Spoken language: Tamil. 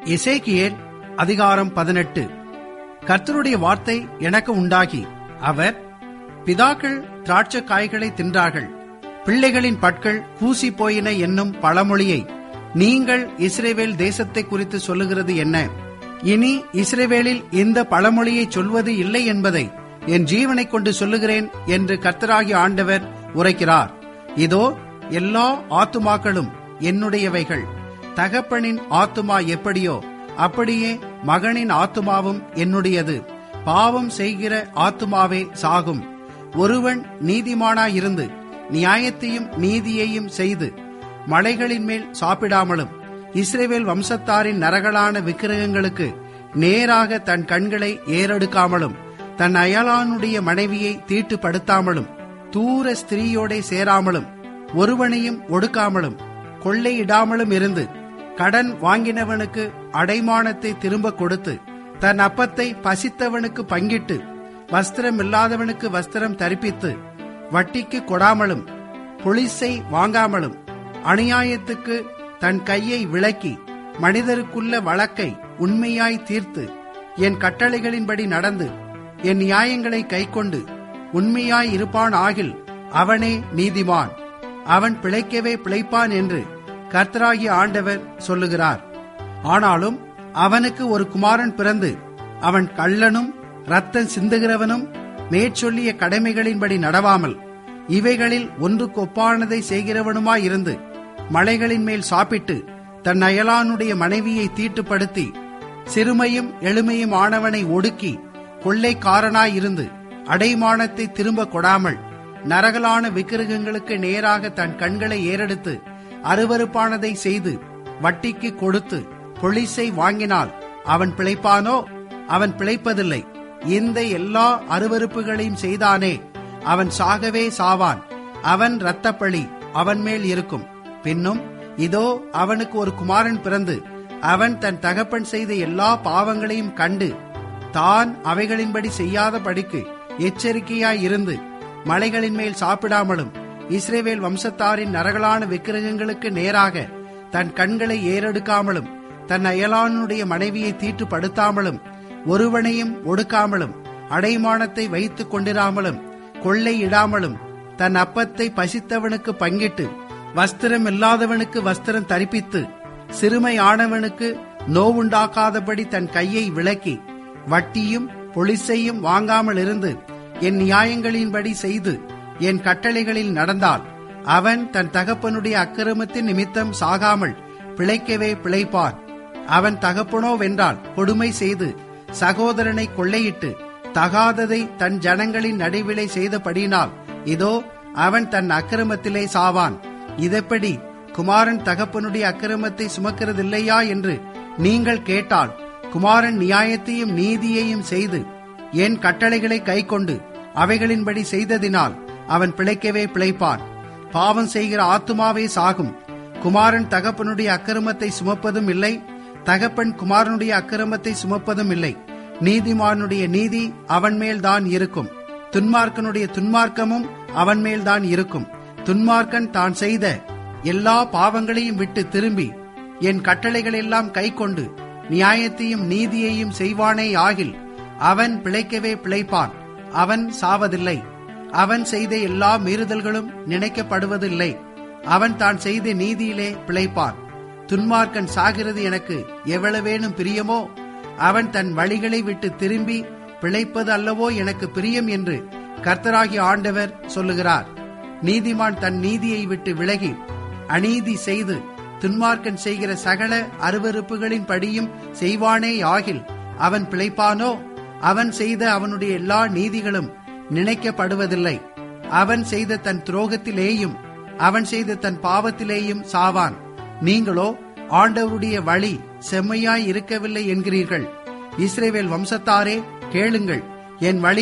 எசேக்கியேல் அதிகாரம் பதினெட்டு கர்த்தருடைய வார்த்தை எனக்கு உண்டாகி அவர் பிதாக்கள் திராட்சை காய்களை தின்றார்கள் பிள்ளைகளின் பற்கள் பூசி போயின என்னும் பழமொழியை நீங்கள் இஸ்ரேவேல் தேசத்தை குறித்து சொல்லுகிறது என்ன இனி இஸ்ரேவேலில் இந்த பழமொழியை சொல்வது இல்லை என்பதை என் ஜீவனைக் கொண்டு சொல்லுகிறேன் என்று கர்த்தராகி ஆண்டவர் உரைக்கிறார் இதோ எல்லா ஆத்துமாக்களும் என்னுடையவைகள் தகப்பனின் ஆத்துமா எப்படியோ அப்படியே மகனின் ஆத்துமாவும் என்னுடையது பாவம் செய்கிற ஆத்துமாவே சாகும் ஒருவன் நீதிமானாயிருந்து நியாயத்தையும் நீதியையும் செய்து மலைகளின் மேல் சாப்பிடாமலும் இஸ்ரேவேல் வம்சத்தாரின் நரகலான விக்கிரகங்களுக்கு நேராக தன் கண்களை ஏறெடுக்காமலும் தன் அயலானுடைய மனைவியை தீட்டுப்படுத்தாமலும் தூர ஸ்திரீயோடே சேராமலும் ஒருவனையும் ஒடுக்காமலும் கொள்ளையிடாமலும் இருந்து கடன் வாங்கினவனுக்கு அடைமானத்தை திரும்ப கொடுத்து தன் அப்பத்தை பசித்தவனுக்கு பங்கிட்டு வஸ்திரம் இல்லாதவனுக்கு வஸ்திரம் தரிப்பித்து வட்டிக்கு கொடாமலும் பொலிசை வாங்காமலும் அநியாயத்துக்கு தன் கையை விளக்கி மனிதருக்குள்ள வழக்கை உண்மையாய் தீர்த்து என் கட்டளைகளின்படி நடந்து என் நியாயங்களை கைக்கொண்டு உண்மையாய் இருப்பான் ஆகில் அவனே நீதிமான் அவன் பிழைக்கவே பிழைப்பான் என்று கர்த்தராகிய ஆண்டவர் சொல்லுகிறார் ஆனாலும் அவனுக்கு ஒரு குமாரன் பிறந்து அவன் கள்ளனும் ரத்தம் சிந்துகிறவனும் மேற்சொல்லிய கடமைகளின்படி நடவாமல் இவைகளில் ஒன்றுக்கு ஒப்பானதை செய்கிறவனுமாயிருந்து மலைகளின் மேல் சாப்பிட்டு தன் அயலானுடைய மனைவியை தீட்டுப்படுத்தி சிறுமையும் எளிமையும் ஆனவனை ஒடுக்கி கொள்ளைக்காரனாயிருந்து அடைமானத்தை திரும்ப கொடாமல் நரகலான விக்கிரகங்களுக்கு நேராக தன் கண்களை ஏறெடுத்து அருவறுப்பானதை செய்து வட்டிக்கு கொடுத்து பொலிசை வாங்கினால் அவன் பிழைப்பானோ அவன் பிழைப்பதில்லை இந்த எல்லா அருவறுப்புகளையும் செய்தானே அவன் சாகவே சாவான் அவன் இரத்தப்பழி அவன் மேல் இருக்கும் பின்னும் இதோ அவனுக்கு ஒரு குமாரன் பிறந்து அவன் தன் தகப்பன் செய்த எல்லா பாவங்களையும் கண்டு தான் அவைகளின்படி செய்யாத படிக்கு எச்சரிக்கையாய் இருந்து மலைகளின் மேல் சாப்பிடாமலும் இஸ்ரேவேல் வம்சத்தாரின் நரகலான விக்கிரகங்களுக்கு நேராக தன் கண்களை ஏறெடுக்காமலும் தன் அயலானுடைய மனைவியை தீட்டுப்படுத்தாமலும் ஒருவனையும் ஒடுக்காமலும் அடைமானத்தை வைத்துக் கொண்டிராமலும் கொள்ளையிடாமலும் தன் அப்பத்தை பசித்தவனுக்கு பங்கிட்டு வஸ்திரம் இல்லாதவனுக்கு வஸ்திரம் தரிப்பித்து சிறுமை ஆனவனுக்கு நோவுண்டாக்காதபடி தன் கையை விளக்கி வட்டியும் பொலிசையும் வாங்காமல் இருந்து என் நியாயங்களின்படி செய்து என் கட்டளைகளில் நடந்தால் அவன் தன் தகப்பனுடைய அக்கிரமத்தின் நிமித்தம் சாகாமல் பிழைக்கவே பிழைப்பான் அவன் தகப்பனோ வென்றால் கொடுமை செய்து சகோதரனை கொள்ளையிட்டு தகாததை தன் ஜனங்களின் நடுவிலை செய்தபடினால் இதோ அவன் தன் அக்கிரமத்திலே சாவான் இதெப்படி குமாரன் தகப்பனுடைய அக்கிரமத்தை சுமக்கிறதில்லையா என்று நீங்கள் கேட்டால் குமாரன் நியாயத்தையும் நீதியையும் செய்து என் கட்டளைகளை கைக்கொண்டு அவைகளின்படி செய்ததினால் அவன் பிழைக்கவே பிழைப்பான் பாவம் செய்கிற ஆத்துமாவே சாகும் குமாரன் தகப்பனுடைய அக்கிரமத்தை சுமப்பதும் இல்லை தகப்பன் குமாரனுடைய அக்கிரமத்தை சுமப்பதும் இல்லை நீதிமானுடைய நீதி அவன் மேல்தான் இருக்கும் துன்மார்க்கனுடைய துன்மார்க்கமும் அவன் மேல்தான் இருக்கும் துன்மார்க்கன் தான் செய்த எல்லா பாவங்களையும் விட்டு திரும்பி என் கட்டளைகள் எல்லாம் கைக்கொண்டு நியாயத்தையும் நீதியையும் செய்வானே ஆகில் அவன் பிழைக்கவே பிழைப்பான் அவன் சாவதில்லை அவன் செய்த எல்லா மீறுதல்களும் நினைக்கப்படுவதில்லை அவன் தான் செய்த நீதியிலே பிழைப்பான் துன்மார்க்கன் சாகிறது எனக்கு எவ்வளவேனும் பிரியமோ அவன் தன் வழிகளை விட்டு திரும்பி பிழைப்பது அல்லவோ எனக்கு பிரியம் என்று கர்த்தராகிய ஆண்டவர் சொல்லுகிறார் நீதிமான் தன் நீதியை விட்டு விலகி அநீதி செய்து துன்மார்க்கன் செய்கிற சகல அருவறுப்புகளின் படியும் செய்வானே ஆகில் அவன் பிழைப்பானோ அவன் செய்த அவனுடைய எல்லா நீதிகளும் நினைக்கப்படுவதில்லை அவன் செய்த தன் துரோகத்திலேயும் அவன் செய்த தன் பாவத்திலேயும் சாவான் நீங்களோ ஆண்டவருடைய வழி செம்மையாய் இருக்கவில்லை என்கிறீர்கள் இஸ்ரேவேல் வம்சத்தாரே கேளுங்கள் என் வழி